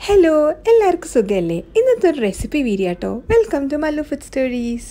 hello എല്ലാവർക്കും സുഖമല്ലേ ഇന്നത്തെ ഒരു റെസിപ്പി വീഡിയോ കേട്ടോ welcome to Mallu food stories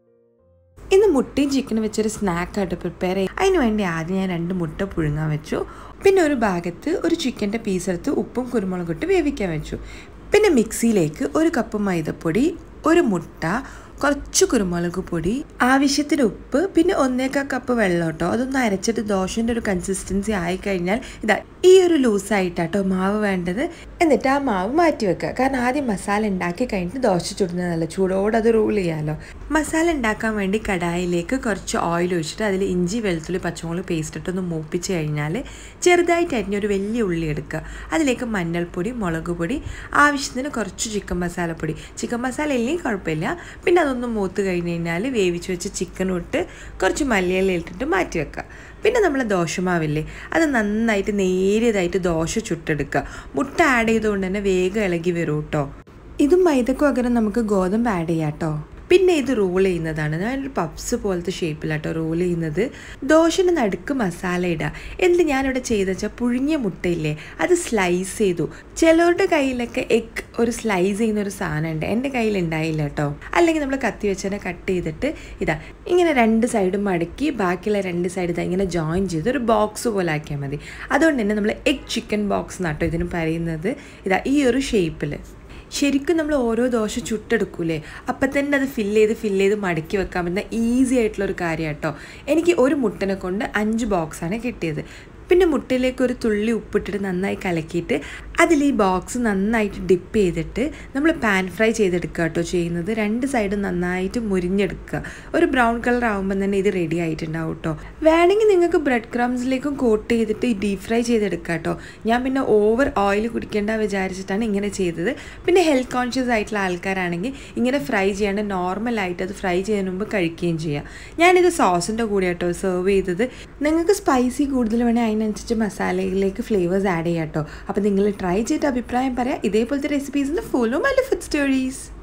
ഇന്ന് മുട്ടയും ചിക്കനും വെച്ചൊരു സ്നാക്കായിട്ട് പ്രിപ്പയർ ചെയ്യും അതിന് വേണ്ടി ആദ്യം ഞാൻ രണ്ട് മുട്ട പുഴുങ്ങാൻ വെച്ചു പിന്നെ ഒരു ഭാഗത്ത് ഒരു ചിക്കൻ്റെ പീസ് എടുത്ത് ഉപ്പും കുരുമുളകും ഇട്ട് വേവിക്കാൻ വെച്ചു പിന്നെ മിക്സിയിലേക്ക് ഒരു കപ്പ് മൈദപ്പൊടി ഒരു മുട്ട കുറച്ച് കുരുമുളക് പൊടി ആവശ്യത്തിന് ഉപ്പ് പിന്നെ ഒന്നേക്കാ കപ്പ് വെള്ളം കേട്ടോ അതൊന്ന് അരച്ചിട്ട് ദോശൻ്റെ ഒരു കൺസിസ്റ്റൻസി ആയിക്കഴിഞ്ഞാൽ ഇതാ ഈ ഒരു ലൂസായിട്ടാട്ടോ മാവ് വേണ്ടത് എന്നിട്ട് ആ മാവ് മാറ്റി വെക്കുക കാരണം ആദ്യം മസാല ഉണ്ടാക്കി കഴിഞ്ഞിട്ട് ദോശ ചുടുന്നതല്ല ചൂടോടെ അത് റൂൾ ചെയ്യാമല്ലോ മസാല ഉണ്ടാക്കാൻ വേണ്ടി കടായിലേക്ക് കുറച്ച് ഓയിൽ ഒഴിച്ചിട്ട് അതിൽ ഇഞ്ചി വെളുത്തുള്ളി പച്ചമുളക് പേസ്റ്റ് ഇട്ടൊന്ന് മൂപ്പിച്ച് കഴിഞ്ഞാൽ ചെറുതായിട്ട് അരിഞ്ഞൊരു വലിയ ഉള്ളി എടുക്കുക അതിലേക്ക് മഞ്ഞൾപ്പൊടി മുളക് പൊടി ആവശ്യത്തിന് കുറച്ച് ചിക്കൻ മസാലപ്പൊടി ചിക്കൻ മസാല ഇല്ലെങ്കിൽ കുഴപ്പമില്ല പിന്നെ അതൊന്ന് മൂത്ത് കഴിഞ്ഞ് കഴിഞ്ഞാൽ വേവിച്ച് വെച്ച് ചിക്കനും ഇട്ട് കുറച്ച് മല്ലിയില ഇട്ടിട്ട് മാറ്റി വെക്കുക പിന്നെ നമ്മൾ ദോശമാവില്ലേ അത് നന്നായിട്ട് നേരിയതായിട്ട് ദോശ ചുട്ടെടുക്കുക മുട്ട ആഡ് ചെയ്തുകൊണ്ട് തന്നെ വേഗം ഇളകി വരും കേട്ടോ ഇതും മൈദക്ക് പകരം നമുക്ക് ഗോതമ്പ് ആഡ് ചെയ്യാം കേട്ടോ പിന്നെ ഇത് റോൾ ചെയ്യുന്നതാണ് ഞാനൊരു പപ്സ് പോലത്തെ ഷേപ്പിലാട്ടോ റോൾ ചെയ്യുന്നത് ദോശൻ്റെ നടുക്ക് മസാല ഇടുക എന്നിട്ട് ഞാനിവിടെ ചെയ്ത വെച്ചാൽ പുഴുങ്ങിയ മുട്ടയില്ലേ അത് സ്ലൈസ് ചെയ്തു ചിലവരുടെ കയ്യിലൊക്കെ എഗ് ഒരു സ്ലൈസ് ചെയ്യുന്ന ഒരു സാധനം ഉണ്ട് എൻ്റെ കയ്യിൽ ഉണ്ടായില്ല കേട്ടോ അല്ലെങ്കിൽ നമ്മൾ കത്തി വെച്ചതിനെ കട്ട് ചെയ്തിട്ട് ഇതാ ഇങ്ങനെ രണ്ട് സൈഡും മടക്കി ബാക്കിയുള്ള രണ്ട് സൈഡ് ഇതാ ഇങ്ങനെ ജോയിൻ ചെയ്ത് ഒരു ബോക്സ് പോലെ ആക്കിയാൽ മതി അതുകൊണ്ട് തന്നെ നമ്മൾ എഗ് ചിക്കൻ ബോക്സ് എന്നാട്ടോ ഇതിന് പറയുന്നത് ഇതാ ഈ ഒരു ഷേപ്പിൽ ശരിക്കും നമ്മൾ ഓരോ ദോശ ചുട്ടെടുക്കൂലേ അപ്പം തന്നെ അത് ഫില്ല് ചെയ്ത് ഫില്ല് ചെയ്ത് മടക്കി വെക്കാൻ പറ്റുന്ന ഈസി ആയിട്ടുള്ള ഒരു കാര്യം കേട്ടോ എനിക്ക് ഒരു മുട്ടനെ കൊണ്ട് അഞ്ച് ബോക്സാണ് കിട്ടിയത് പിന്നെ മുട്ടയിലേക്ക് ഒരു തുള്ളി ഉപ്പിട്ടിട്ട് നന്നായി കലക്കിയിട്ട് അതിൽ ഈ ബോക്സ് നന്നായിട്ട് ഡിപ്പ് ചെയ്തിട്ട് നമ്മൾ പാൻ ഫ്രൈ ചെയ്തെടുക്കുക കേട്ടോ ചെയ്യുന്നത് രണ്ട് സൈഡും നന്നായിട്ട് മുരിഞ്ഞെടുക്കുക ഒരു ബ്രൗൺ കളർ ആകുമ്പോൾ തന്നെ ഇത് റെഡി ആയിട്ടുണ്ടാവും കേട്ടോ വേണമെങ്കിൽ നിങ്ങൾക്ക് ബ്രെഡ് ക്രംസിലേക്കും കോട്ട് ചെയ്തിട്ട് ഡീപ് ഫ്രൈ ചെയ്തെടുക്കുക കേട്ടോ ഞാൻ പിന്നെ ഓവർ ഓയിൽ കുടിക്കേണ്ട വിചാരിച്ചിട്ടാണ് ഇങ്ങനെ ചെയ്തത് പിന്നെ ഹെൽത്ത് കോൺഷ്യസ് ആയിട്ടുള്ള ആൾക്കാരാണെങ്കിൽ ഇങ്ങനെ ഫ്രൈ ചെയ്യാണ്ട് നോർമലായിട്ട് അത് ഫ്രൈ ചെയ്യുന്നതിന് മുമ്പ് കഴിക്കുകയും ചെയ്യാം ഞാനിത് സോസിൻ്റെ കൂടെ കേട്ടോ സെർവ് ചെയ്തത് നിങ്ങൾക്ക് സ്പൈസി കൂടുതൽ വേണേൽ അതിനനുസരിച്ച് മസാലയിലേക്ക് ഫ്ലേവേഴ്സ് ആഡ് ചെയ്യാം കേട്ടോ അപ്പോൾ നിങ്ങൾ ട്രൈ ചെയ്തിട്ട് അഭിപ്രായം പറയാം ഇതേപോലത്തെ റെസിപ്പീസിന് ഫോളോ മൈ ഫുഡ് സ്റ്റോറീസ്